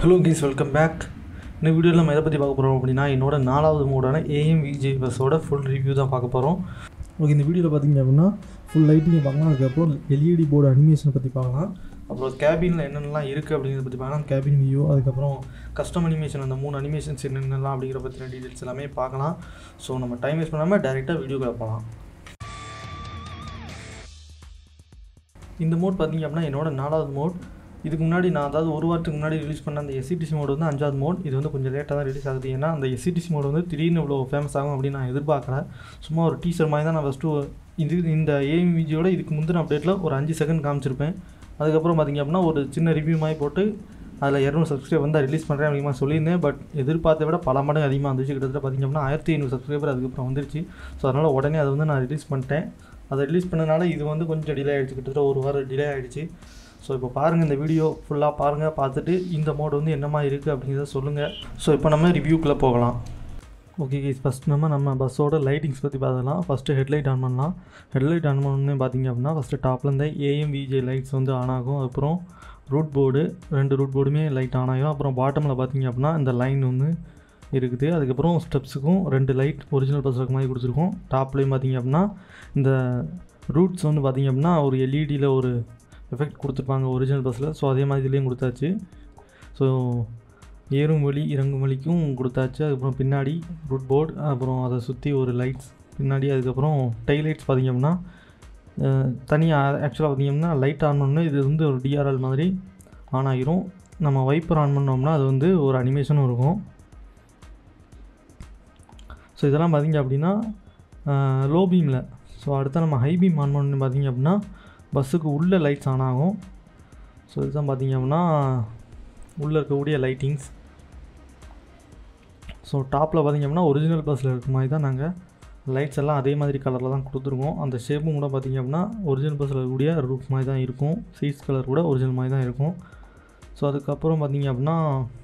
hello keys welcome back இந்த வீடியோவில் நம்ம எதை பற்றி பார்க்க போகிறோம் அப்படின்னா என்னோட நாலாவது மோடான ஏஎம் விஜே பஸ்ஸோட ஃபுல் ரிவ்யூ தான் பார்க்க போகிறோம் ஓகே இந்த வீடியோவில் பார்த்தீங்க அப்படின்னா ஃபுல் லைட்டிங்கை பார்க்கலாம் அதுக்கப்புறம் எல்இடி போர்டு அனிமேஷனை பற்றி பார்க்கலாம் அப்புறம் கேபினில் என்னென்னலாம் இருக்குது அப்படிங்கிறத பற்றி பார்க்கலாம் கேபின் வியூ அதுக்கப்புறம் கஸ்டம் அனிமேஷன் அந்த மூணு அனிமேஷன்ஸ் என்னென்னலாம் அப்படிங்கிற பற்றின டீட்டெயில்ஸ் எல்லாமே பார்க்கலாம் ஸோ நம்ம டைம் வேஸ்ட் பண்ணாமல் டேரெக்டாக வீடியோக்குள்ள போகலாம் இந்த மோட் பார்த்தீங்க அப்படின்னா என்னோட நாலாவது மோட் இதுக்கு முன்னாடி நான் அதாவது ஒரு வாரத்துக்கு முன்னாடி ரிலீஸ் பண்ண அந்த எஸ்சிடிசி மோட் வந்து அஞ்சாவது மோட் இது வந்து கொஞ்சம் லேட்டாக தான் ரிலீஸ் ஆகுது ஏன்னா அந்த எஸ்சிடிசி மோட் வந்து திடீர்னு இவ்வளோ ஃபேமஸ் ஆகும் அப்படின்னு நான் எதிர்பார்க்கல சும்மா ஒரு டீசர் மாதிரி தான் நான் ஃபஸ்ட்டு இது இந்த ஏஎம் விஜயோட இதுக்கு முந்தின அப்டேட்டில் ஒரு அஞ்சு செகண்ட் காமிச்சிருப்பேன் அதுக்கப்புறம் பார்த்திங்க அப்படின்னா ஒரு சின்ன ரிவ்யூ மாதிரி போட்டு அதில் இரநூறு சப்ஸ்கிரைபர் வந்து ரிலீஸ் பண்ணுறேன் அப்படிமா சொல்லியிருந்தேன் பட் எதிர்பார்த்த விட பல மடங்கு அதிகமாக வந்துச்சு கிட்டத்தட்ட பார்த்திங்க அப்படின்னா ஆயிரத்தி ஐநூறு சப்ஸ்கிரைபர் அதுக்கப்புறம் வந்துருச்சு ஸோ அதனால் உடனே அதை வந்து நான் ரிலீஸ் பண்ணிட்டேன் அதை ரிலீஸ் பண்ணனால இது வந்து கொஞ்சம் டிலே ஆகிடுச்சு கிட்டத்தட்ட ஒரு வாரம் டிலே ஆகிடுச்சு ஸோ இப்போ பாருங்கள் இந்த வீடியோ ஃபுல்லாக பாருங்கள் பார்த்துட்டு இந்த மோடு வந்து என்னமா இருக்குது அப்படிங்கிறத சொல்லுங்கள் ஸோ இப்போ நம்ம ரிவ்யூக்குள்ளே போகலாம் ஓகே கேஸ் ஃபஸ்ட் நம்ம நம்ம பஸ்ஸோட லைட்டிங்ஸ் பற்றி பார்த்துக்கலாம் ஃபஸ்ட்டு ஹெட்லைட் ஆன் பண்ணலாம் ஹெட்லைட் ஆன் பண்ணணுன்னு பார்த்தீங்க அப்படின்னா ஃபஸ்ட்டு டாப்பில் இந்த ஏஎம் விஜே லைட்ஸ் வந்து ஆன் ஆகும் அப்புறம் ரூட் போர்டு ரெண்டு ரூட் போர்டுமே லைட் ஆன் ஆகிடும் அப்புறம் பாட்டமில் பார்த்தீங்க அப்படின்னா இந்த லைன் வந்து இருக்குது அதுக்கப்புறம் ஸ்டெப்ஸுக்கும் ரெண்டு லைட் ஒரிஜினல் பஸ்ஸுக்கு மாதிரி கொடுத்துருக்கோம் டாப்லேயும் பார்த்தீங்க அப்படின்னா இந்த ரூட்ஸ் வந்து பார்த்தீங்க அப்படின்னா ஒரு எல்இடியில் ஒரு எஃபெக்ட் கொடுத்துருப்பாங்க ஒரிஜினல் பஸ்ஸில் ஸோ அதே மாதிரி இதுலேயும் கொடுத்தாச்சு ஸோ ஏறும் வழி இறங்கும் வழிக்கும் கொடுத்தாச்சு அதுக்கப்புறம் பின்னாடி ரூட் போர்டு அப்புறம் அதை சுற்றி ஒரு லைட்ஸ் பின்னாடி அதுக்கப்புறம் டெய் லைட்ஸ் பார்த்திங்க அப்படின்னா தனியாக ஆக்சுவலாக பார்த்திங்கன்னா லைட் ஆன் பண்ணணும் இது வந்து ஒரு டிஆர்எல் மாதிரி ஆன் ஆகிரும் நம்ம வைப்பர் ஆன் பண்ணோம்னா அது வந்து ஒரு அனிமேஷனும் இருக்கும் ஸோ இதெல்லாம் பார்த்திங்க அப்படின்னா லோ பீமில் ஸோ அடுத்து நம்ம ஹை பீம் ஆன் பண்ணணும் பார்த்திங்க அப்படின்னா பஸ்ஸுக்கு உள்ள லைட்ஸ் ஆன் ஆகும் ஸோ இதுதான் பார்த்திங்க அப்படின்னா உள்ளே இருக்கக்கூடிய லைட்டிங்ஸ் ஸோ டாப்பில் பார்த்திங்க அப்படின்னா ஒரிஜினல் பஸ்ஸில் இருக்க மாதிரி தான் நாங்கள் லைட்ஸ் எல்லாம் அதே மாதிரி கலரில் தான் கொடுத்துருக்கோம் அந்த ஷேப்பும் கூட பார்த்திங்க அப்படின்னா ஒரிஜினல் பஸ்ஸில் இருக்கக்கூடிய ரூஃப் மாதிரி தான் இருக்கும் சீட்ஸ் கலர் கூட ஒரிஜினல் மாதிரி தான் இருக்கும் ஸோ அதுக்கப்புறம் பார்த்திங்க அப்படின்னா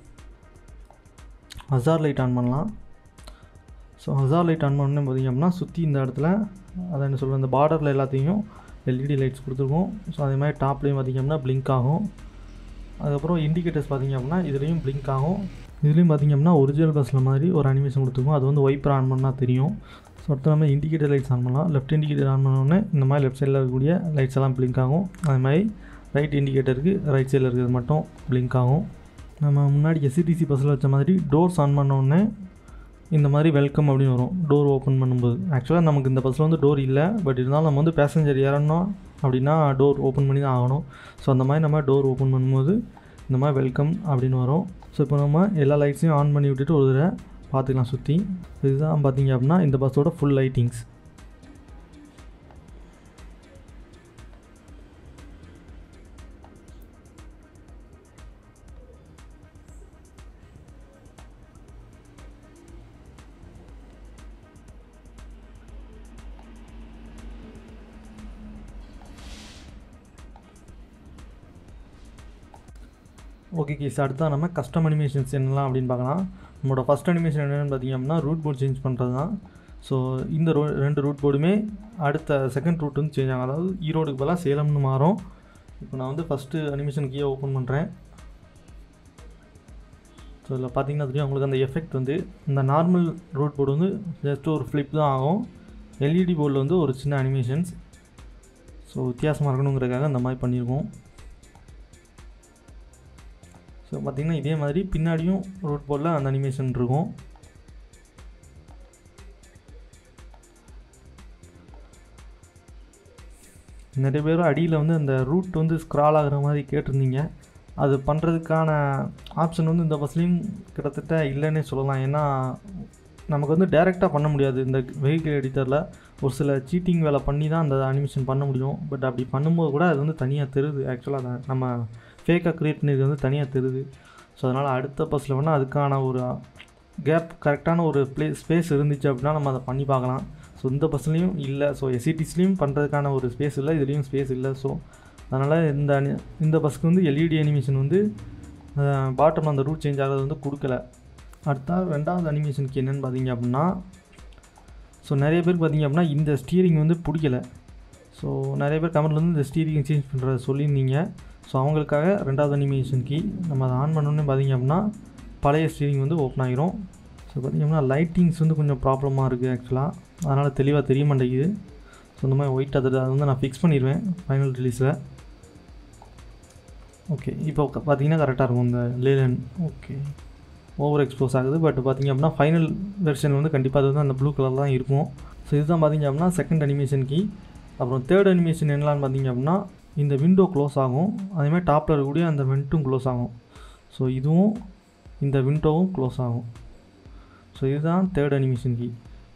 ஹசார் லைட் ஆன் பண்ணலாம் ஸோ ஹசார் லைட் ஆன் பண்ணணும் பார்த்திங்க அப்படின்னா சுற்றி இந்த இடத்துல அதை என்ன சொல்கிறது இந்த பார்டரில் எல்லாத்தையும் எல்இடி லைட்ஸ் கொடுத்துருக்கோம் ஸோ அதே மாதிரி டாப்லேயும் பார்த்திங்க அப்படின்னா பிளிங்க் ஆகும் அதுக்கப்புறம் இண்டிகேட்டர்ஸ் பார்த்திங்க அப்படின்னா இதுலேயும் பிளிங்க் ஆகும் இதுலேயும் பார்த்திங்க அப்படின்னா ஒரிஜினல் பஸ்ஸில் மாதிரி ஒரு அனிமேஷன் கொடுத்துருக்கோம் அது வந்து வைப்பர் ஆன் பண்ணால் தெரியும் ஸோ அடுத்து நம்ம இண்டிகேட்டர் லைட்ஸ் ஆன் பண்ணலாம் லெஃப்ட் இண்டிகேட்டர் ஆன் பண்ணோடனே இந்த மாதிரி லெஃப்ட் சைடில் இருக்கக்கூடிய லைட்ஸ் எல்லாம் பிளிங்க் ஆகும் அதே மாதிரி ரைட் இண்டிகேட்டருக்கு ரைட் சைடில் இருக்கிறது மட்டும் பிளிங்க் ஆகும் நம்ம முன்னாடி எஸ்சிடிசி பஸ்ஸில் வச்ச மாதிரி டோர்ஸ் ஆன் பண்ணோடனே இந்த மாதிரி வெல்கம் அப்படின்னு வரும் டோர் ஓப்பன் பண்ணும்போது ஆக்சுவலாக நமக்கு இந்த பஸ்ஸில் வந்து டோர் இல்லை பட் இருந்தாலும் நம்ம வந்து பேசஞ்சர் ஏறணும் அப்படின்னா டோர் ஓப்பன் பண்ணி தான் ஆகணும் ஸோ அந்த மாதிரி நம்ம டோர் ஓப்பன் பண்ணும்போது இந்த மாதிரி வெல்கம் அப்படின்னு வரும் ஸோ இப்போ நம்ம எல்லா லைட்ஸையும் ஆன் பண்ணி விட்டுட்டு ஒரு தடவை பார்த்துக்கலாம் சுற்றி இதுதான் பார்த்தீங்க அப்படின்னா இந்த பஸ்ஸோட ஃபுல் லைட்டிங்ஸ் ஓகே கேஸ் அடுத்தா நம்ம கஸ்டம் அனிமேஷன்ஸ் என்னலாம் அப்படின்னு பார்க்கலாம் நம்மளோட ஃபஸ்ட் அனிமேஷன் என்னென்னு பார்த்தீங்க அப்படின்னா ரூட் போர்டு சேஞ்ச் பண்ணுறது தான் ஸோ இந்த ரோ ரெண்டு ரூட் போர்டுமே அடுத்த செகண்ட் ரூட் வந்து சேஞ்ச் ஆகும் அதாவது ஈரோடுக்கு பதிலாக சேலம்னு மாறும் இப்போ நான் வந்து ஃபஸ்ட்டு அனிமேஷன் கீயை ஓப்பன் பண்ணுறேன் ஸோ இதில் பார்த்தீங்கன்னா தெரியும் உங்களுக்கு அந்த எஃபெக்ட் வந்து இந்த நார்மல் ரூட் போர்டு வந்து ஜஸ்ட் ஒரு ஃப்ளிப் தான் ஆகும் எல்இடி போர்டில் வந்து ஒரு சின்ன அனிமேஷன்ஸ் ஸோ வித்தியாசமாக இருக்கணுங்கிறதுக்காக அந்த மாதிரி பண்ணியிருக்கோம் ஸோ பார்த்திங்கன்னா இதே மாதிரி பின்னாடியும் ரூட் போர்டில் அந்த அனிமேஷன் இருக்கும் நிறைய பேர் அடியில் வந்து அந்த ரூட் வந்து ஸ்க்ரால் ஆகிற மாதிரி கேட்டிருந்தீங்க அது பண்ணுறதுக்கான ஆப்ஷன் வந்து இந்த பஸ்லேயும் கிட்டத்தட்ட இல்லைன்னே சொல்லலாம் ஏன்னா நமக்கு வந்து டேரெக்டாக பண்ண முடியாது இந்த வெஹிக்கிள் எடிட்டரில் ஒரு சில சீட்டிங் வேலை பண்ணி தான் அந்த அனிமேஷன் பண்ண முடியும் பட் அப்படி பண்ணும்போது கூட அது வந்து தனியாக தெரியுது ஆக்சுவலாக நம்ம ஃபேக்காக க்ரியேட் பண்ணிது வந்து தனியாக தெரியுது ஸோ அதனால் அடுத்த பஸ்ஸில் வேணால் அதுக்கான ஒரு கேப் கரெக்டான ஒரு ப்ளே ஸ்பேஸ் இருந்துச்சு அப்படின்னா நம்ம அதை பண்ணி பார்க்கலாம் ஸோ இந்த பஸ்லேயும் இல்லை ஸோ எஸ்சிடிஸ்லேயும் பண்ணுறதுக்கான ஒரு ஸ்பேஸ் இல்லை இதுலேயும் ஸ்பேஸ் இல்லை ஸோ அதனால் இந்த அனி இந்த பஸ்ஸுக்கு வந்து எல்இடி அனிமேஷன் வந்து பாட்டம் அந்த ரூட் சேஞ்ச் ஆகிறது வந்து கொடுக்கல அடுத்தா ரெண்டாவது அனிமேஷனுக்கு என்னென்னு பார்த்தீங்க அப்படின்னா ஸோ நிறைய பேர் பார்த்தீங்க அப்படின்னா இந்த ஸ்டீரிங் வந்து பிடிக்கல ஸோ நிறைய பேர் கமெண்ட்ல வந்து இந்த ஸ்டீரிங் சேஞ்ச் பண்ணுறத சொல்லியிருந்தீங்க ஸோ அவங்களுக்காக ரெண்டாவது அனிமேஷன் கீ நம்ம அதை ஆன் பண்ணோன்னே பார்த்தீங்க அப்படின்னா பழைய ஸ்டீரிங் வந்து ஓப்பன் ஆகிரும் ஸோ பார்த்தீங்கன்னா லைட்டிங்ஸ் வந்து கொஞ்சம் ப்ராப்ளமாக இருக்குது ஆக்சுவலாக அதனால் தெளிவாக தெரிய மாட்டேங்குது ஸோ இந்த மாதிரி ஒயிட் அது அது வந்து நான் ஃபிக்ஸ் பண்ணிடுவேன் ஃபைனல் ரிலீஸில் ஓகே இப்போ பார்த்தீங்கன்னா கரெக்டாக இருக்கும் இந்த லேலன் ஓகே ஓவர் எக்ஸ்போஸ் ஆகுது பட் பார்த்தீங்க அப்படின்னா ஃபைனல் வெர்ஷன் வந்து கண்டிப்பாக அது வந்து அந்த ப்ளூ கலர் தான் இருக்கும் ஸோ இதுதான் பார்த்தீங்க அப்படின்னா செகண்ட் அனிமேஷன் கீ அப்புறம் தேர்ட் அனிமேஷன் என்னலான்னு பார்த்தீங்க அப்படின்னா இந்த விண்டோ க்ளோஸ் ஆகும் அதேமாதிரி டாப்பில் இருக்கக்கூடிய அந்த வெண்ட்டும் க்ளோஸ் ஆகும் ஸோ இதுவும் இந்த விண்டோவும் க்ளோஸ் ஆகும் ஸோ இதுதான் தேர்ட் அனிமேஷன் கீ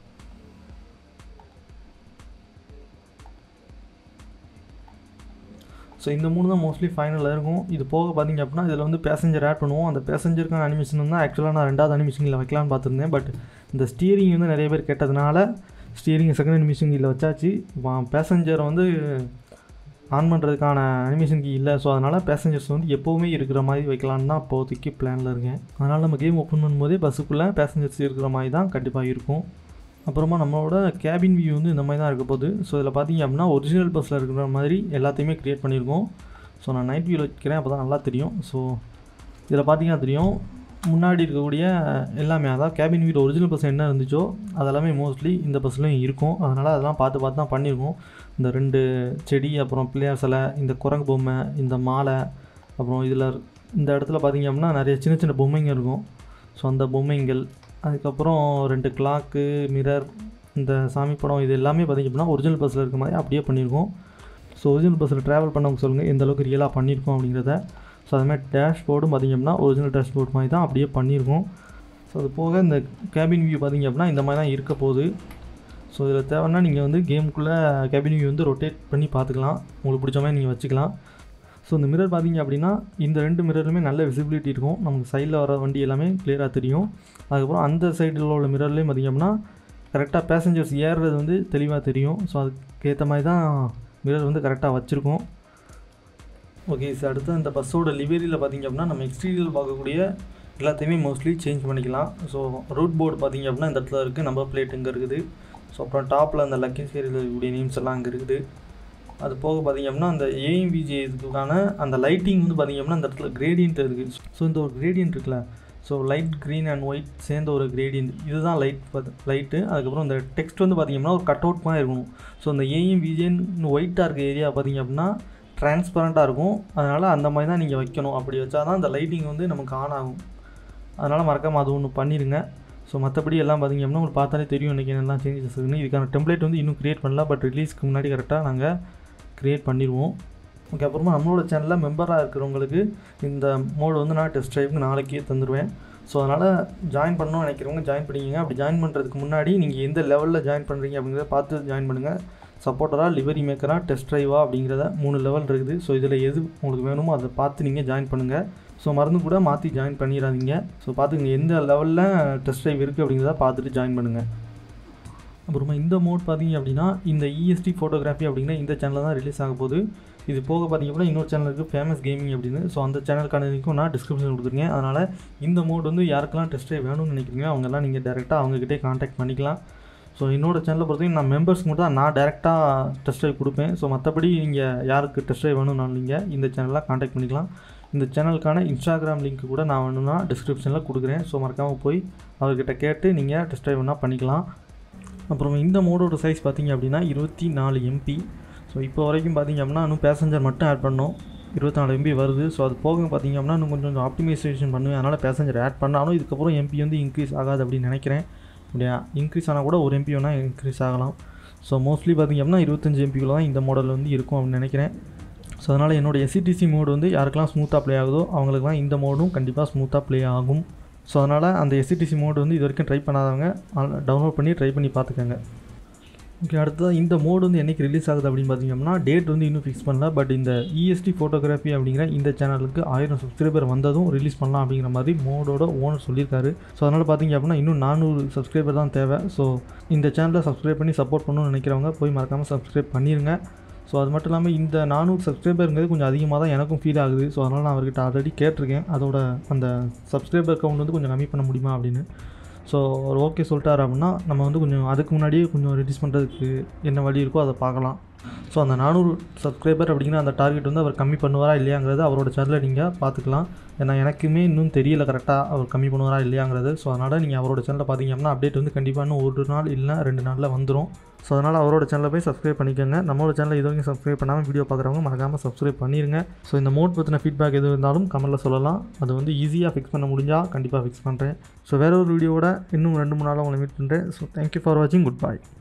ஸோ இந்த மூணு தான் மோஸ்ட்லி ஃபைனலில் இருக்கும் இது போக பார்த்தீங்க அப்படின்னா இதில் வந்து பேசஞ்சர் ஆட் பண்ணுவோம் அந்த பேசஞ்சருக்கான அனிமேஷன் வந்து ஆக்சுவலாக நான் ரெண்டாவது அனிமேஷனில் வைக்கலான்னு பார்த்துருந்தேன் பட் இந்த ஸ்டியரிங் வந்து நிறைய பேர் கேட்டதுனால ஸ்டியரிங் செகண்ட் அனிமேஷன் கீழே வச்சாச்சு பேசஞ்சரை வந்து ஆன் பண்ணுறதுக்கான அனிமேஷன் கீ இல்லை ஸோ அதனால் பேசஞ்சர்ஸ் வந்து எப்போவுமே இருக்கிற மாதிரி வைக்கலான்னு தான் இப்போதைக்கு பிளானில் இருக்கேன் அதனால் நம்ம கேம் ஓப்பன் பண்ணும்போதே பஸ்ஸுக்குள்ளே பேசஞ்சர்ஸ் இருக்கிற மாதிரி தான் கண்டிப்பாக இருக்கும் அப்புறமா நம்மளோட கேபின் வியூ வந்து இந்த மாதிரி தான் இருக்க போகுது ஸோ இதில் பார்த்தீங்க அப்படின்னா ஒரிஜினல் பஸ்ஸில் இருக்கிற மாதிரி எல்லாத்தையுமே க்ரியேட் பண்ணியிருக்கோம் ஸோ நான் நைட் வியூவில் வைக்கிறேன் அப்போ தான் நல்லா தெரியும் ஸோ இதில் பார்த்தீங்கன்னா தெரியும் முன்னாடி இருக்கக்கூடிய எல்லாமே அதாவது கேபின் வீடு ஒரிஜினல் பஸ் என்ன இருந்துச்சோ அதெல்லாமே மோஸ்ட்லி இந்த பஸ்லையும் இருக்கும் அதனால் அதெல்லாம் பார்த்து பார்த்து தான் பண்ணியிருக்கோம் இந்த ரெண்டு செடி அப்புறம் பிள்ளையார் சிலை இந்த குரங்கு பொம்மை இந்த மாலை அப்புறம் இதில் இந்த இடத்துல பார்த்தீங்க அப்படின்னா நிறைய சின்ன சின்ன பொம்மைங்க இருக்கும் ஸோ அந்த பொம்மைங்கள் அதுக்கப்புறம் ரெண்டு கிளாக்கு மிரர் இந்த சாமி படம் இது எல்லாமே பார்த்திங்க அப்படின்னா ஒரிஜினல் பஸ்ஸில் இருக்க மாதிரி அப்படியே பண்ணியிருக்கோம் ஸோ ஒரிஜினல் பஸ்ஸில் ட்ராவல் பண்ணவங்க சொல்லுங்கள் எந்த அளவுக்கு ரியலாக பண்ணியிருக்கோம் அப்படிங்கிறத ஸோ அதுமாதிரி டேஷ்போர்டும் பார்த்திங்க அப்படின்னா ஒரிஜினல் டேஷ்போர்ட் மாதிரி தான் அப்படியே பண்ணியிருக்கோம் ஸோ அது போக இந்த கேபின் வியூ பார்த்திங்க அப்படின்னா இந்த மாதிரி தான் இருக்க போகுது ஸோ இதில் தேவைன்னா நீங்கள் வந்து கேமுக்குள்ளே கேபின் வியூ வந்து ரொட்டேட் பண்ணி பார்த்துக்கலாம் உங்களுக்கு பிடிச்ச மாதிரி நீங்கள் வச்சுக்கலாம் ஸோ இந்த மிரர் பார்த்தீங்க அப்படின்னா இந்த ரெண்டு மிரருமே நல்ல விசிபிலிட்டி இருக்கும் நமக்கு சைடில் வர வண்டி எல்லாமே கிளியராக தெரியும் அதுக்கப்புறம் அந்த சைடில் உள்ள மிரர்லேயும் பார்த்திங்க அப்படின்னா கரெக்டாக பேசஞ்சர்ஸ் ஏறுறது வந்து தெளிவாக தெரியும் ஸோ அதுக்கேற்ற மாதிரி தான் மிரர் வந்து கரெக்டாக வச்சுருக்கோம் ஓகே சார் அடுத்து இந்த பஸ்ஸோட லிவரியில் பார்த்திங்க அப்படின்னா நம்ம எக்ஸ்டீரியல் பார்க்கக்கூடிய எல்லாத்தையுமே மோஸ்ட்லி சேஞ்ச் பண்ணிக்கலாம் ஸோ ரூட் போர்டு பார்த்திங்க அப்படின்னா இந்த இடத்துல இருக்குது நம்பர் பிளேட் இங்கே இருக்குது ஸோ அப்புறம் டாப்பில் அந்த லக்கி சீரியல் இருக்கக்கூடிய நேம்ஸ் எல்லாம் அங்கே இருக்குது அது போக பார்த்திங்க அப்படின்னா அந்த ஏஎம்பிஜி இதுக்கான அந்த லைட்டிங் வந்து பார்த்திங்க அப்படின்னா அந்த இடத்துல கிரேடியன்ட் இருக்குது ஸோ இந்த ஒரு கிரேடியன்ட் இருக்குல்ல so light green and white சேர்ந்த ஒரு கிரேடியன்ட் இதுதான் லைட் லைட்டு அதுக்கப்புறம் இந்த டெக்ஸ்ட் வந்து பார்த்திங்கன்னா ஒரு கட் அவுட் மாதிரி இருக்கணும் ஸோ இந்த ஏஎம்பிஜின் ஒயிட்டாக இருக்க ஏரியா பார்த்திங்க அப்படின்னா டிரான்ஸ்பரண்ட்டாக இருக்கும் அதனால் அந்த மாதிரி தான் நீங்கள் வைக்கணும் அப்படி வச்சா தான் அந்த லைட்டிங் வந்து நமக்கு ஆன் ஆகும் அதனால் மறக்காமல் அது ஒன்று பண்ணிடுங்க ஸோ மற்றபடி எல்லாம் பார்த்திங்க அப்படின்னா உங்களுக்கு பார்த்தாலே தெரியும் இன்றைக்கி என்னெல்லாம் சேஞ்சஸ் இருக்குன்னு இதுக்கான டெம்ப்ளேட் வந்து இன்னும் க்ரியேட் பண்ணல பட் ரிலீஸ்க்கு முன்னாடி கரெக்டாக நாங்கள் க்ரியேட் பண்ணிடுவோம் ஓகே அப்புறமா நம்மளோட சேனலில் மெம்பராக இருக்கிறவங்களுக்கு இந்த மோடு வந்து நான் டெஸ்ட் ட்ரைவுக்கு நாளைக்கே தந்துடுவேன் ஸோ அதனால் ஜாயின் பண்ணணும்னு நினைக்கிறவங்க ஜாயின் பண்ணிக்கங்க அப்படி ஜாயின் பண்ணுறதுக்கு முன்னாடி நீங்கள் எந்த லெவலில் ஜாயின் பண்ணுறீங்க அப்படிங்கிறத பார்த்து ஜாயின் பண்ணுங்கள் சப்போர்ட்டராக லிவரி மேக்கராக டெஸ்ட் ட்ரைவா அப்படிங்கிறத மூணு லெவல் இருக்குது ஸோ இதில் எது உங்களுக்கு வேணுமோ அதை பார்த்து நீங்கள் ஜாயின் பண்ணுங்கள் ஸோ மருந்து கூட மாற்றி ஜாயின் பண்ணிடாதீங்க ஸோ பார்த்துங்க எந்த லெவலில் டெஸ்ட் ட்ரைவ் இருக்குது அப்படிங்கிறத பார்த்துட்டு ஜாயின் பண்ணுங்கள் அப்புறமா இந்த மோட் பார்த்தீங்க அப்படின்னா இந்த இஎஸ்டி ஃபோட்டோகிராஃபி அப்படிங்கிற இந்த சேனலில் தான் ரிலீஸ் ஆக போகுது இது போக பார்த்தீங்க அப்படின்னா இன்னொரு சேனல் இருக்குது ஃபேமஸ் கேமிங் அப்படின்னு ஸோ அந்த சேனலுக்கான லிங்க்கும் நான் டிஸ்கிரிப்ஷன் கொடுத்துருக்கேன் அதனால் இந்த மோட் வந்து யாருக்கெல்லாம் டெஸ்ட் ட்ரைவ் வேணும்னு நினைக்கிறீங்க அவங்கெல்லாம் நீங்கள் டேரெக்டாக அவங்ககிட்டே காண்டாக்ட் பண்ணிக்கலாம் ஸோ என்னோட சேனலை பொறுத்தவரைக்கும் நான் மெம்பர்ஸ்க்கு மட்டும் தான் நான் டேரெக்டாக டெஸ்ட் ட்ரைவ் கொடுப்பேன் ஸோ மற்றபடி நீங்கள் யாருக்கு டெஸ்ட் ட்ரைவ் வேணும்னாலும் நீங்கள் இந்த சேனலில் காண்டாக்ட் பண்ணிக்கலாம் இந்த சேனலுக்கான இன்ஸ்டாகிராம் லிங்க் கூட நான் வேணும்னா டிஸ்கிரிப்ஷனில் கொடுக்குறேன் ஸோ மறக்காமல் போய் அவர்கிட்ட கேட்டு நீங்கள் டெஸ்ட் ட்ரைவ் வேணால் பண்ணிக்கலாம் அப்புறம் இந்த மோடோட சைஸ் பார்த்தீங்க அப்படின்னா இருபத்தி நாலு எம்பி ஸோ இப்போ வரைக்கும் பார்த்தீங்க அப்படின்னா இன்னும் பேசஞ்சர் மட்டும் ஆட் பண்ணோம் இருபத்தி நாலு எம்பி வருது ஸோ அது போக பார்த்தீங்க அப்படின்னா இன்னும் கொஞ்சம் கொஞ்சம் ஆப்டிமைசேஷன் பண்ணுவேன் அதனால் பேசஞ்சர் ஆட் பண்ணாலும் இதுக்கப்புறம் எம்பி வந்து இன்க்ரீஸ் ஆகாது அப்படின்னு நினைக்கிறேன் அப்படியா இன்க்ரீஸ் ஆனால் கூட ஒரு எம்பி வேணால் இன்க்ரீஸ் ஆகலாம் ஸோ மோஸ்ட்லி பார்த்திங்க அப்படின்னா இருபத்தஞ்சி எம்பிக்குள்ள தான் இந்த மாடல் வந்து இருக்கும் அப்படின்னு நினைக்கிறேன் ஸோ அதனால் என்னோடய எஸ்சிடிசி மோடு வந்து யாருக்கெல்லாம் ஸ்மூத்தாக ப்ளே ஆகுதோ அவங்களுக்குலாம் இந்த மோடும் கண்டிப்பாக ஸ்மூத்தாக ப்ளே ஆகும் ஸோ அதனால் அந்த எஸ்சிடிசி மோடு வந்து இது வரைக்கும் ட்ரை பண்ணாதவங்க டவுன்லோட் பண்ணி ட்ரை பண்ணி பார்த்துக்கோங்க ஓகே அடுத்தது இந்த மோடு வந்து என்றைக்கு ரிலீஸ் ஆகுது அப்படின்னு பார்த்தீங்கன்னா டேட் வந்து இன்னும் ஃபிக்ஸ் பண்ணல பட் இந்த இஎஸ்டி ஃபோட்டோகிராஃபி அப்படிங்கிற இந்த சேனலுக்கு ஆயிரம் சப்ஸ்கிரைபர் வந்ததும் ரிலீஸ் பண்ணலாம் அப்படிங்கிற மாதிரி மோடோட ஓனர் சொல்லியிருக்காரு ஸோ அதனால் பார்த்தீங்க அப்படின்னா இன்னும் நானூறு சப்ஸ்கிரைபர் தான் தேவை ஸோ இந்த சேனலை சப்ஸ்கிரைப் பண்ணி சப்போர்ட் பண்ணணும்னு நினைக்கிறவங்க போய் மறக்காமல் சப்ஸ்கிரைப் பண்ணிடுங்க ஸோ அது மட்டும் இல்லாமல் இந்த நானூறு சப்ஸ்கிரைபருங்கிறது கொஞ்சம் அதிகமாக தான் எனக்கும் ஃபீல் ஆகுது ஸோ அதனால் நான் அவர்கிட்ட ஆல்ரெடி கேட்டிருக்கேன் அதோட அந்த சப்ஸ்கிரைபர் கவுண்ட் வந்து கொஞ்சம் கம்மி பண்ண முடியுமா அப்படின்னு ஸோ அவர் ஓகே சொல்லிட்டாரு அப்படின்னா நம்ம வந்து கொஞ்சம் அதுக்கு முன்னாடியே கொஞ்சம் ரெடியூஸ் பண்ணுறதுக்கு என்ன வழி இருக்கோ அதை பார்க்கலாம் ஸோ அந்த நானூறு சப்ஸ்கிரைபர் அப்படிங்கிற அந்த டார்கெட் வந்து அவர் கம்மி பண்ணுவாரா இல்லையாங்கிறது அவரோட சேனலில் நீங்கள் பார்த்துக்கலாம் ஏன்னா எனக்குமே இன்னும் தெரியல கரெக்டாக அவர் கம்மி பண்ணுவாரா இல்லையாங்கிறது ஸோ அதனால் நீங்கள் அவரோட சேனலில் பார்த்தீங்க அப்படின்னா அப்டேட் வந்து கண்டிப்பாக இன்னும் ஒரு நாள் இல்லை ரெண்டு நாளில் வந்துடும் ஸோ அதனால் அவரோட சேனலில் போய் சப்ஸ்கிரைப் பண்ணிக்கோங்க நம்மளோட சேனலில் இது வரைக்கும் சப்ஸ்கிரைப் பண்ணாமல் வீடியோ பார்க்குறவங்க மறக்காமல் சப்ஸ்கிரைப் பண்ணிடுங்க ஸோ இந்த மோட் பற்றின ஃபீட்பேக் எது இருந்தாலும் கமெண்ட்டில் சொல்லலாம் அது வந்து ஈஸியாக ஃபிக்ஸ் பண்ண முடிஞ்சால் கண்டிப்பாக ஃபிக்ஸ் பண்ணுறேன் ஸோ வேற ஒரு வீடியோவோட இன்னும் ரெண்டு மூணு நாளில் உங்களை மீட் பண்ணுறேன் ஸோ தேங்க்யூ ஃபார் வாட்சிங் குட் பை